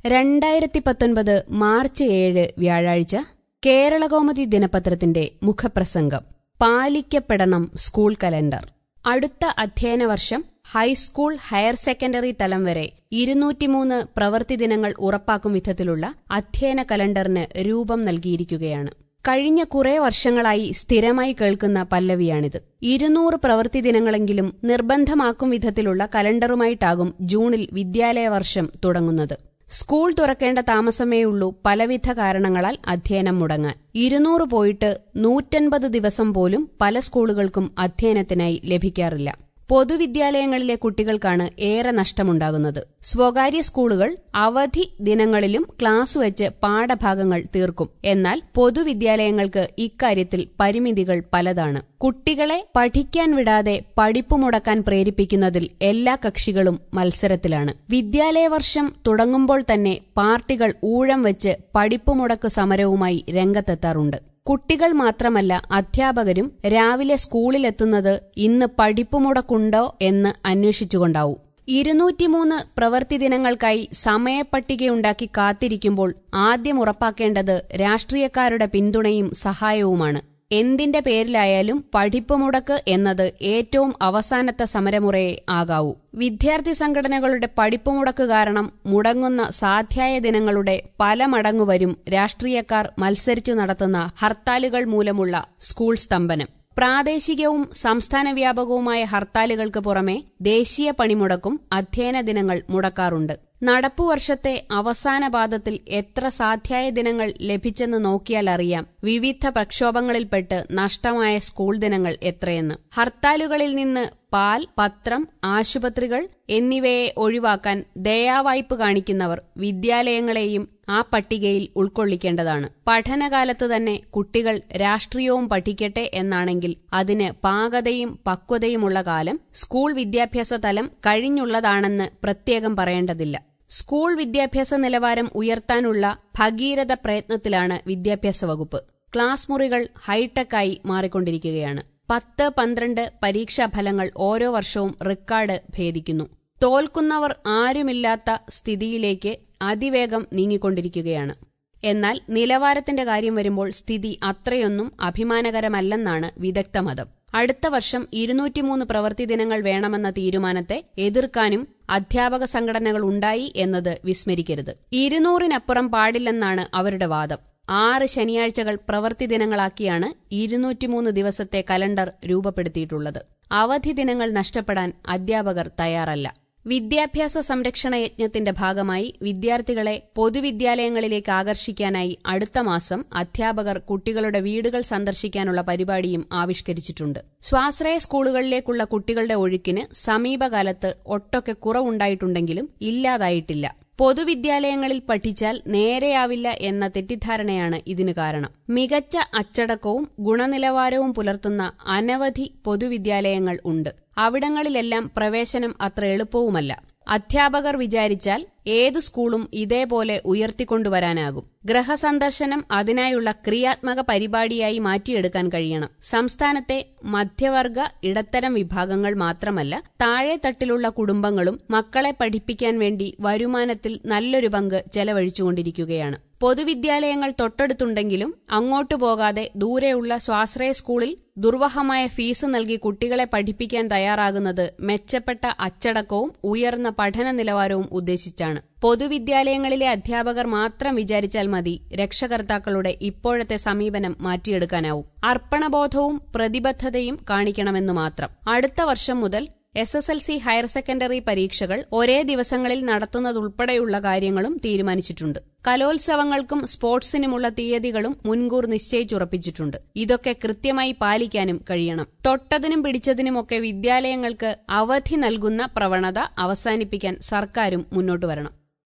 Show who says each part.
Speaker 1: രണ്ടായിരത്തി പത്തൊൻപത് മാർച്ച് ഏഴ് വ്യാഴാഴ്ച കേരളകൗമുദി ദിനപത്രത്തിന്റെ മുഖപ്രസംഗം പാലിക്കപ്പെടണം സ്കൂൾ കലണ്ടർ അടുത്ത അധ്യയന വർഷം ഹൈസ്കൂൾ ഹയർ സെക്കൻഡറി തലം വരെ ഇരുന്നൂറ്റിമൂന്ന് പ്രവൃത്തി ദിനങ്ങൾ ഉറപ്പാക്കും വിധത്തിലുള്ള അധ്യയന കലണ്ടറിന് രൂപം നൽകിയിരിക്കുകയാണ് കഴിഞ്ഞ കുറെ വർഷങ്ങളായി സ്ഥിരമായി കേൾക്കുന്ന പല്ലവിയാണിത് ഇരുന്നൂറ് പ്രവൃത്തി ദിനങ്ങളെങ്കിലും നിർബന്ധമാക്കും വിധത്തിലുള്ള കലണ്ടറുമായിട്ടാകും ജൂണിൽ വിദ്യാലയ വർഷം തുടങ്ങുന്നത് സ്കൂൾ തുറക്കേണ്ട താമസമേയുള്ളൂ പലവിധ കാരണങ്ങളാൽ അധ്യയനം മുടങ്ങാൻ ഇരുന്നൂറ് പോയിട്ട് നൂറ്റൻപത് ദിവസം പോലും പല സ്കൂളുകൾക്കും അധ്യയനത്തിനായി ലഭിക്കാറില്ല പൊതുവിദ്യാലയങ്ങളിലെ കുട്ടികൾക്കാണ് ഏറെ നഷ്ടമുണ്ടാകുന്നത് സ്വകാര്യ സ്കൂളുകൾ അവധി ദിനങ്ങളിലും ക്ലാസ് വെച്ച് പാഠഭാഗങ്ങൾ തീർക്കും എന്നാൽ പൊതുവിദ്യാലയങ്ങൾക്ക് ഇക്കാര്യത്തിൽ പരിമിതികൾ പലതാണ് കുട്ടികളെ പഠിക്കാൻ വിടാതെ പഠിപ്പ് മുടക്കാൻ പ്രേരിപ്പിക്കുന്നതിൽ എല്ലാ കക്ഷികളും മത്സരത്തിലാണ് വിദ്യാലയ വർഷം തുടങ്ങുമ്പോൾ തന്നെ പാർട്ടികൾ ഊഴം വെച്ച് പഠിപ്പ് മുടക്ക് സമരവുമായി രംഗത്തെത്താറുണ്ട് കുട്ടികൾ മാത്രമല്ല അധ്യാപകരും രാവിലെ സ്കൂളിലെത്തുന്നത് ഇന്ന് പഠിപ്പ് മുടക്കുണ്ടോ എന്ന് അന്വേഷിച്ചുകൊണ്ടാവും ഇരുന്നൂറ്റിമൂന്ന് പ്രവൃത്തി ദിനങ്ങൾക്കായി സമയപ്പട്ടികയുണ്ടാക്കി കാത്തിരിക്കുമ്പോൾ ആദ്യം ഉറപ്പാക്കേണ്ടത് രാഷ്ട്രീയക്കാരുടെ പിന്തുണയും സഹായവുമാണ് എന്തിന്റെ പേരിലായാലും പഠിപ്പ് മുടക്ക് എന്നത് ഏറ്റവും അവസാനത്തെ സമരമുറയെ ആകാവൂ വിദ്യാർത്ഥി സംഘടനകളുടെ പഠിപ്പ് മുടക്ക് കാരണം മുടങ്ങുന്ന സാധ്യായ ദിനങ്ങളുടെ പല മടങ്ങു വരും രാഷ്ട്രീയക്കാർ മത്സരിച്ചു നടത്തുന്ന ഹർത്താലുകൾ മൂലമുള്ള സ്കൂൾ സ്തംഭനം പ്രാദേശികവും സംസ്ഥാന വ്യാപകവുമായ ഹർത്താലുകൾക്ക് പുറമെ ദേശീയ പണിമുടക്കും അധ്യയന ദിനങ്ങൾ മുടക്കാറുണ്ട് നടപ്പുവർഷത്തെ അവസാന പാദത്തിൽ എത്ര സാധ്യായ ദിനങ്ങൾ ലഭിച്ചെന്ന് നോക്കിയാൽ അറിയാം വിവിധ പ്രക്ഷോഭങ്ങളിൽപ്പെട്ട് നഷ്ടമായ സ്കൂൾ ദിനങ്ങൾ എത്രയെന്ന് ഹർത്താലുകളിൽ നിന്ന് പാൽ പത്രം ആശുപത്രികൾ എന്നിവയെ ഒഴിവാക്കാൻ ദയാവായ്പ് കാണിക്കുന്നവർ വിദ്യാലയങ്ങളെയും ആ പട്ടികയിൽ ഉൾക്കൊള്ളിക്കേണ്ടതാണ് പഠനകാലത്ത് തന്നെ കുട്ടികൾ രാഷ്ട്രീയവും പഠിക്കട്ടെ എന്നാണെങ്കിൽ അതിന് പാകതയും പക്വതയുമുള്ള കാലം സ്കൂൾ വിദ്യാഭ്യാസ തലം കഴിഞ്ഞുള്ളതാണെന്ന് പ്രത്യേകം പറയേണ്ടതില്ല സ്കൂൾ വിദ്യാഭ്യാസ നിലവാരം ഉയർത്താനുള്ള ഭഗീരഥ പ്രയത്നത്തിലാണ് വിദ്യാഭ്യാസ വകുപ്പ് ക്ലാസ് മുറികൾ ഹൈടെക്കായി മാറിക്കൊണ്ടിരിക്കുകയാണ് പത്ത് പന്ത്രണ്ട് പരീക്ഷാ ഫലങ്ങൾ ഓരോ വർഷവും റെക്കോർഡ് ഭേദിക്കുന്നു തോൽക്കുന്നവർ ആരുമില്ലാത്ത സ്ഥിതിയിലേക്ക് അതിവേഗം നീങ്ങിക്കൊണ്ടിരിക്കുകയാണ് എന്നാൽ നിലവാരത്തിന്റെ കാര്യം വരുമ്പോൾ സ്ഥിതി അത്രയൊന്നും അഭിമാനകരമല്ലെന്നാണ് വിദഗ്ധ മതം അടുത്ത വർഷം ഇരുന്നൂറ്റിമൂന്ന് പ്രവൃത്തി ദിനങ്ങൾ വേണമെന്ന തീരുമാനത്തെ എതിർക്കാനും അധ്യാപക സംഘടനകൾ ഉണ്ടായി എന്നത് വിസ്മരിക്കരുത് ഇരുന്നൂറിനപ്പുറം പാടില്ലെന്നാണ് അവരുടെ വാദം ആറ് ശനിയാഴ്ചകൾ പ്രവൃത്തി ദിനങ്ങളാക്കിയാണ് ഇരുന്നൂറ്റിമൂന്ന് ദിവസത്തെ കലണ്ടർ രൂപപ്പെടുത്തിയിട്ടുള്ളത് അവധി ദിനങ്ങൾ നഷ്ടപ്പെടാൻ അധ്യാപകർ തയ്യാറല്ല വിദ്യാഭ്യാസ സംരക്ഷണ യജ്ഞത്തിന്റെ ഭാഗമായി വിദ്യാർത്ഥികളെ പൊതുവിദ്യാലയങ്ങളിലേക്ക് ആകർഷിക്കാനായി അടുത്ത മാസം അധ്യാപകർ കുട്ടികളുടെ വീടുകൾ സന്ദർശിക്കാനുള്ള പരിപാടിയും ആവിഷ്കരിച്ചിട്ടുണ്ട് സ്വാശ്രയ സ്കൂളുകളിലേക്കുള്ള കുട്ടികളുടെ ഒഴുക്കിന് സമീപകാലത്ത് ഒട്ടൊക്കെ കുറവുണ്ടായിട്ടുണ്ടെങ്കിലും ഇല്ലാതായിട്ടില്ല പൊതുവിദ്യാലയങ്ങളിൽ പഠിച്ചാൽ നേരെയാവില്ല എന്ന തെറ്റിദ്ധാരണയാണ് ഇതിനു കാരണം മികച്ച അച്ചടക്കവും ഗുണനിലവാരവും പുലർത്തുന്ന അനവധി പൊതുവിദ്യാലയങ്ങൾ ഉണ്ട് അവിടങ്ങളിലെല്ലാം പ്രവേശനം അത്ര എളുപ്പവുമല്ല അധ്യാപകർ വിചാരിച്ചാൽ ഏതു സ്കൂളും ഇതേപോലെ ഉയർത്തിക്കൊണ്ടുവരാനാകും ഗ്രഹസന്ദർശനം അതിനായുള്ള ക്രിയാത്മക പരിപാടിയായി മാറ്റിയെടുക്കാൻ കഴിയണം സംസ്ഥാനത്തെ മധ്യവർഗ ഇടത്തരം വിഭാഗങ്ങൾ മാത്രമല്ല താഴെത്തട്ടിലുള്ള കുടുംബങ്ങളും മക്കളെ പഠിപ്പിക്കാൻ വേണ്ടി വരുമാനത്തിൽ നല്ലൊരു പങ്ക് ചെലവഴിച്ചുകൊണ്ടിരിക്കുകയാണ് പൊതുവിദ്യാലയങ്ങൾ തൊട്ടടുത്തുണ്ടെങ്കിലും അങ്ങോട്ടു പോകാതെ ദൂരെയുള്ള സ്വാശ്രയ സ്കൂളിൽ ദുർവഹമായ ഫീസ് നൽകി കുട്ടികളെ പഠിപ്പിക്കാൻ തയ്യാറാകുന്നത് മെച്ചപ്പെട്ട അച്ചടക്കവും ഉയർന്ന പഠന നിലവാരവും ഉദ്ദേശിച്ചാണ് പൊതുവിദ്യാലയങ്ങളിലെ അധ്യാപകർ മാത്രം വിചാരിച്ചാൽ മതി രക്ഷകർത്താക്കളുടെ ഇപ്പോഴത്തെ സമീപനം മാറ്റിയെടുക്കാനാവും അർപ്പണബോധവും പ്രതിബദ്ധതയും കാണിക്കണമെന്നു മാത്രം അടുത്ത വർഷം മുതൽ S S L C higher secondary പരീക്ഷകൾ ഒരേ ദിവസങ്ങളിൽ നടത്തുന്നതുൾപ്പെടെയുള്ള കാര്യങ്ങളും തീരുമാനിച്ചിട്ടുണ്ട് കലോത്സവങ്ങൾക്കും സ്പോർട്സിനുമുള്ള തീയതികളും മുൻകൂർ നിശ്ചയിച്ചുറപ്പിച്ചിട്ടുണ്ട് ഇതൊക്കെ കൃത്യമായി പാലിക്കാനും കഴിയണം തൊട്ടതിനും പിടിച്ചതിനുമൊക്കെ വിദ്യാലയങ്ങൾക്ക് അവധി നൽകുന്ന പ്രവണത അവസാനിപ്പിക്കാൻ സർക്കാരും മുന്നോട്ടു വരണം